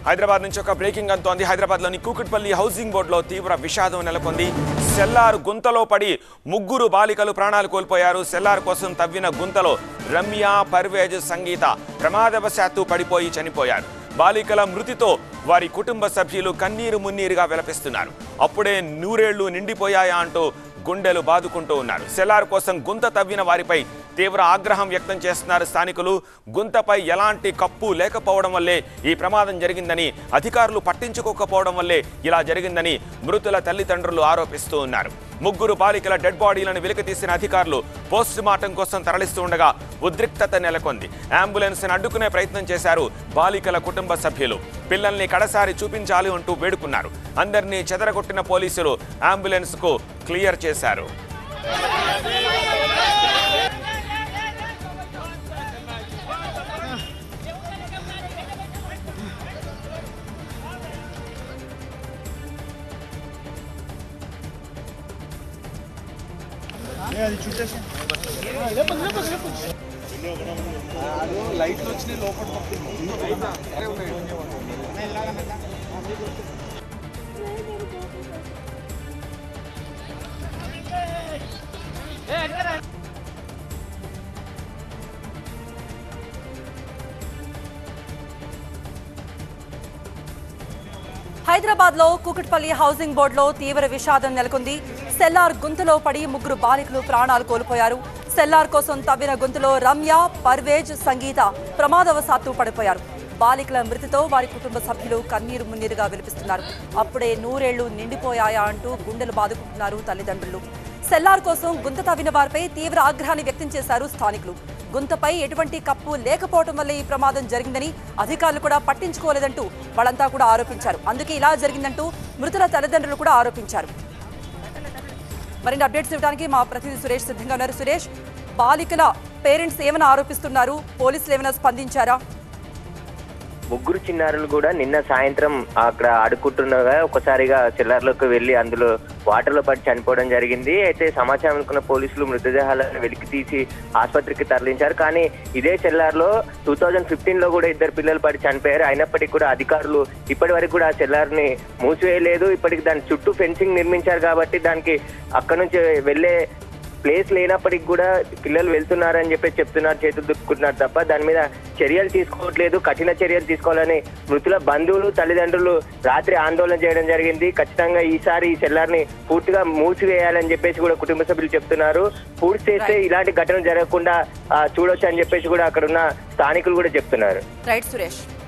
హైదరాబాద్ నుంచి ఒక బ్రేకింగ్ అంతోంది హైదరాబాద్లోని కూకట్పల్లి హౌసింగ్ బోర్డులో తీవ్ర విషాదం నెలకొంది సెల్లార్ గుంతలో పడి ముగ్గురు బాలికలు ప్రాణాలు కోల్పోయారు సెల్లార్ కోసం తవ్విన గుంతలో రమ్య పర్వేజ్ సంగీత ప్రమాదవశాత్తు పడిపోయి చనిపోయారు బాలికల మృతితో వారి కుటుంబ సభ్యులు కన్నీరు మున్నీరుగా విలపిస్తున్నారు అప్పుడే నూరేళ్లు నిండిపోయాయా అంటూ గుండెలు బాదుకుంటూ ఉన్నారు సెల్లార్ కోసం గుంత తవ్విన వారిపై తీవ్ర ఆగ్రహం వ్యక్తం చేస్తున్నారు స్థానికులు గుంతపై ఎలాంటి కప్పు లేకపోవడం వల్లే ఈ ప్రమాదం జరిగిందని అధికారులు పట్టించుకోకపోవడం వల్లే ఇలా జరిగిందని మృతుల తల్లిదండ్రులు ఆరోపిస్తూ ఉన్నారు ముగ్గురు బాలికల డెడ్ బాడీలను వెలికితీసిన అధికారులు పోస్ట్ మార్టం కోసం తరలిస్తూ ఉండగా ఉద్రిక్తత నెలకొంది అంబులెన్స్ అడ్డుకునే ప్రయత్నం చేశారు బాలికల కుటుంబ సభ్యులు పిల్లల్ని కడసారి చూపించాలి అంటూ వేడుకున్నారు అందరినీ చెదరగొట్టిన పోలీసులు అంబులెన్స్ కు క్లియర్ చేశారు లైట్లు వచ్చినాయి లోపల హైదరాబాద్ లో కూకట్పల్లి హౌసింగ్ బోర్డులో తీవ్ర విషాదం నెలకొంది సెల్లార్ గుంతలో పడి ముగ్గురు బాలికలు ప్రాణాలు కోల్పోయారు సెల్లార్ కోసం తవ్విన గుంతలో రమ్య పర్వేజ్ సంగీత ప్రమాదవశాత్తు పడిపోయారు బాలికల మృతితో వారి కుటుంబ సభ్యులు కన్నీరు మున్నీరుగా విలిపిస్తున్నారు అప్పుడే నూరేళ్లు నిండిపోయాయా అంటూ గుండెలు బాదుకుంటున్నారు తల్లిదండ్రులు సెల్లార్ కోసం గుంత తవ్విన వారిపై తీవ్ర ఆగ్రహాన్ని వ్యక్తం చేశారు స్థానికులు గుంతపై ఎటువంటి కప్పు లేకపోవడం వల్ల ఈ ప్రమాదం జరిగిందని అధికారులు కూడా పట్టించుకోలేదంటూ వాళ్ళంతా కూడా ఆరోపించారు అందుకే ఇలా జరిగిందంటూ మృతుల తల్లిదండ్రులు కూడా ఆరోపించారు మరిన్ని అప్డేట్స్ ఇవ్వడానికి మా ప్రతినిధి సురేష్ సిద్ధంగా ఉన్నారు సురేష్ బాలికల పేరెంట్స్ ఏమైనా ఆరోపిస్తున్నారు పోలీసులు ఏమైనా స్పందించారా ముగ్గురు చిన్నారులు కూడా నిన్న సాయంత్రం అక్కడ ఆడుకుంటుండగా ఒకసారిగా సెల్లార్లోకి వెళ్లి అందులో వాటర్ లో పడి చనిపోవడం జరిగింది అయితే సమాచారం అనుకున్న పోలీసులు మృతదేహాలను వెలికి తీసి ఆసుపత్రికి తరలించారు కానీ ఇదే సెల్లార్లో టూ థౌజండ్ ఫిఫ్టీన్ లో కూడా ఇద్దరు పిల్లలు పడి చనిపోయారు అయినప్పటికీ కూడా అధికారులు ఇప్పటి వరకు కూడా ఆ సెల్లార్ని మూసివేయలేదు ఇప్పటికి దాని చుట్టూ ఫెన్సింగ్ నిర్మించారు కాబట్టి దానికి అక్కడ నుంచి వెళ్లే ప్లేస్ లేనప్పటికి కూడా పిల్లలు వెళ్తున్నారని చెప్పేసి చెప్తున్నారు చేతులు దుక్కుతున్నారు తప్ప దాని మీద చర్యలు తీసుకోవట్లేదు కఠిన చర్యలు తీసుకోవాలని మృతుల బంధువులు తల్లిదండ్రులు రాత్రి ఆందోళన చేయడం జరిగింది ఖచ్చితంగా ఈసారి ఈ సెల్లార్ని పూర్తిగా మూసివేయాలని చెప్పేసి కూడా కుటుంబ సభ్యులు చెప్తున్నారు పూర్తి చేస్తే ఇలాంటి ఘటనలు జరగకుండా ఆ, చూడొచ్చు అని చెప్పేసి కూడా అక్కడ ఉన్న స్థానికులు కూడా చెప్తున్నారు రైట్ సురేష్